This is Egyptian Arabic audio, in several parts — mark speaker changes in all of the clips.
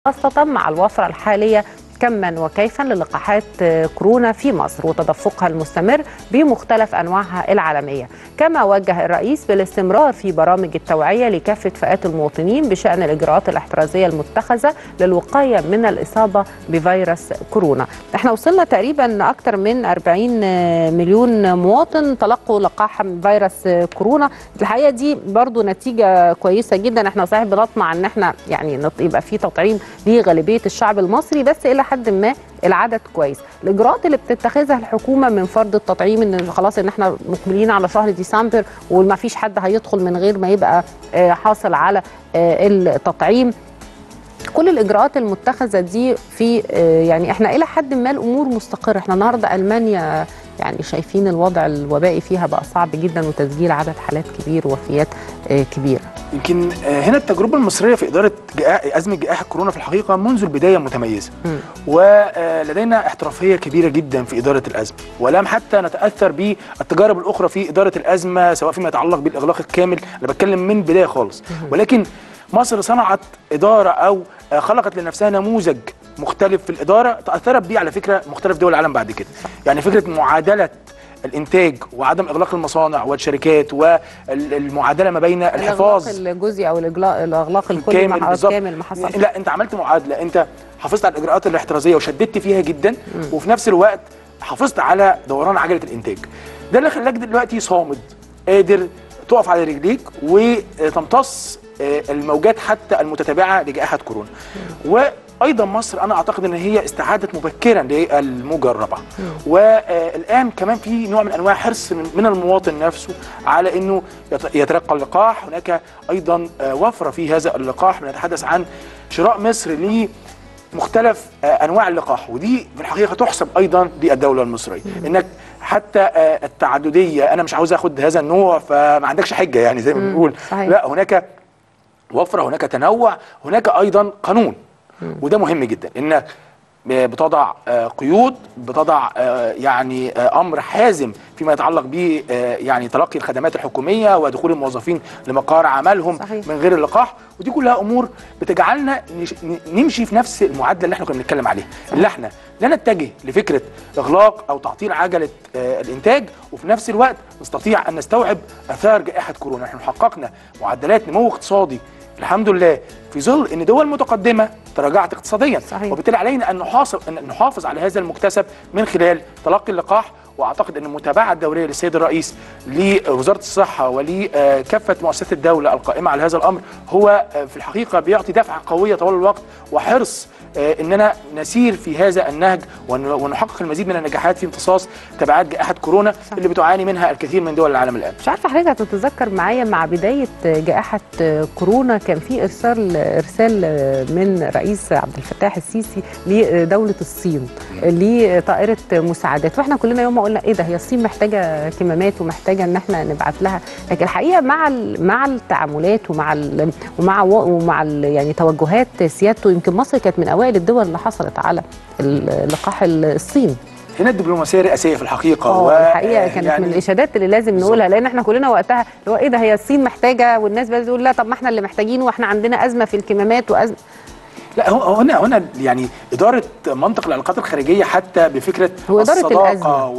Speaker 1: خاصة مع الوفرة الحالية كما وكيفا للقاحات كورونا في مصر وتدفقها المستمر بمختلف انواعها العالميه، كما وجه الرئيس بالاستمرار في برامج التوعيه لكافه فئات المواطنين بشان الاجراءات الاحترازيه المتخذه للوقايه من الاصابه بفيروس كورونا. احنا وصلنا تقريبا اكثر من 40 مليون مواطن تلقوا لقاح فيروس كورونا، الحقيقه دي برضو نتيجه كويسه جدا، احنا صحيح بنطمع ان احنا يعني يبقى في تطعيم لغالبيه الشعب المصري بس الى حد ما العدد كويس الاجراءات اللي بتتخذها الحكومه من فرض التطعيم ان خلاص ان احنا مقبلين على شهر ديسمبر وما فيش حد هيدخل من غير ما يبقى حاصل على التطعيم كل الاجراءات المتخذه دي في يعني احنا الى حد ما الامور مستقره احنا النهارده المانيا يعني شايفين الوضع الوبائي فيها بقى صعب جدا وتسجيل عدد حالات كبير ووفيات كبيره
Speaker 2: يمكن هنا التجربه المصريه في اداره ازمه جائحه كورونا في الحقيقه منذ البدايه متميزه م. ولدينا احترافيه كبيره جدا في اداره الازمه ولم حتى نتاثر بالتجارب الاخرى في اداره الازمه سواء فيما يتعلق بالاغلاق الكامل انا بتكلم من بدايه خالص م. ولكن مصر صنعت اداره او خلقت لنفسها نموذج مختلف في الاداره تاثرت بيه على فكره مختلف دول العالم بعد كده يعني فكره معادله الانتاج وعدم اغلاق المصانع والشركات والمعادله ما بين الحفاظ
Speaker 1: الاغلاق الجزئي او الاغلاق الكلي مع كامل ما حصل
Speaker 2: لا انت عملت معادله انت حافظت على الاجراءات الاحترازيه وشددت فيها جدا م. وفي نفس الوقت حافظت على دوران عجله الانتاج ده اللي خلاك دلوقتي صامد قادر تقف على رجليك وتمتص الموجات حتى المتتابعه لجائحه كورونا وايضا مصر انا اعتقد ان هي استعادت مبكرا للموجه الرابعه والان كمان في نوع من انواع حرص من المواطن نفسه على انه يتلقى اللقاح هناك ايضا وفره في هذا اللقاح بنتحدث عن شراء مصر ل مختلف انواع اللقاح ودي في الحقيقه تحسب ايضا للدوله المصريه انك حتى التعدديه انا مش عاوز اخد هذا النوع فما عندكش حجه يعني زي ما بنقول لا هناك وفره هناك تنوع هناك ايضا قانون وده مهم جدا انك بتضع قيود بتضع يعني امر حازم فيما يتعلق ب يعني تلقي الخدمات الحكوميه ودخول الموظفين لمقار عملهم صحيح. من غير اللقاح ودي كلها امور بتجعلنا نمشي في نفس المعادله اللي احنا كنا بنتكلم عليها اللي احنا لا نتجه لفكره اغلاق او تعطيل عجله الانتاج وفي نفس الوقت نستطيع ان نستوعب اثار جائحه كورونا احنا حققنا معدلات نمو اقتصادي الحمد لله في ظل ان دول متقدمه تراجعت اقتصاديا
Speaker 1: صحيح.
Speaker 2: وبالتالي علينا ان نحافظ ان نحافظ على هذا المكتسب من خلال تلقي اللقاح واعتقد ان المتابعه الدوريه للسيد الرئيس لوزاره الصحه ولكافه مؤسسات الدوله القائمه على هذا الامر هو في الحقيقه بيعطي دفعه قويه طوال الوقت وحرص اننا نسير في هذا النهج ونحقق المزيد من النجاحات في امتصاص تبعات جائحه كورونا صح. اللي بتعاني منها الكثير من دول العالم الان.
Speaker 1: مش عارفه حضرتك هتتذكر معايا مع بدايه جائحه كورونا كان في ارسال ارسال من رئيس عبد الفتاح السيسي لدوله الصين لطائره مساعدات واحنا كلنا يوم ما قلنا ايه ده هي الصين محتاجه كمامات ومحتاجه ان احنا نبعت لها لكن الحقيقه مع مع التعاملات ومع ال ومع ومع ال يعني توجهات سيادته يمكن مصر كانت من اوائل الدول اللي حصلت على لقاح الصين
Speaker 2: هنا الدبلوماسيه رئاسيه في الحقيقه
Speaker 1: اه الحقيقه كانت يعني من الاشادات اللي لازم نقولها لان احنا كلنا وقتها اللي هو ايه ده هي الصين محتاجه والناس بتقول لا طب ما احنا اللي محتاجين واحنا عندنا ازمه في الكمامات وازمه
Speaker 2: لا هنا هنا يعني اداره منطق العلاقات الخارجيه حتى بفكره
Speaker 1: هو إدارة
Speaker 2: الصداقه
Speaker 1: الأزمة.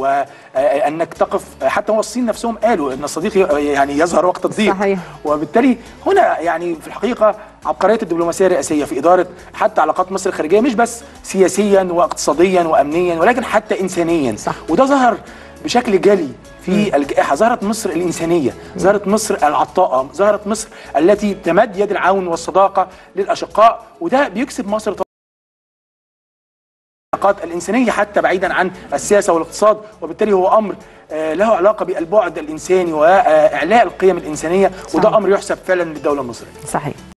Speaker 2: وانك تقف حتى هو الصين نفسهم قالوا ان الصديق يعني يظهر وقت الضيق
Speaker 1: صحيح.
Speaker 2: وبالتالي هنا يعني في الحقيقه عبقريه الدبلوماسيه الرئاسيه في اداره حتى علاقات مصر الخارجيه مش بس سياسيا واقتصاديا وامنيا ولكن حتى انسانيا
Speaker 1: صح.
Speaker 2: وده ظهر بشكل جلي في الجائحه ظهرت مصر الانسانيه ظهرت مصر العطاءه ظهرت مصر التي تمد يد العون والصداقه للاشقاء وده بيكسب مصر العلاقات الانسانيه حتى بعيدا عن السياسه والاقتصاد وبالتالي هو امر آه، له علاقه بالبعد الانساني واعلاء القيم الانسانيه وده
Speaker 1: صحيح.
Speaker 2: امر يحسب فعلا للدوله المصريه
Speaker 1: صحيح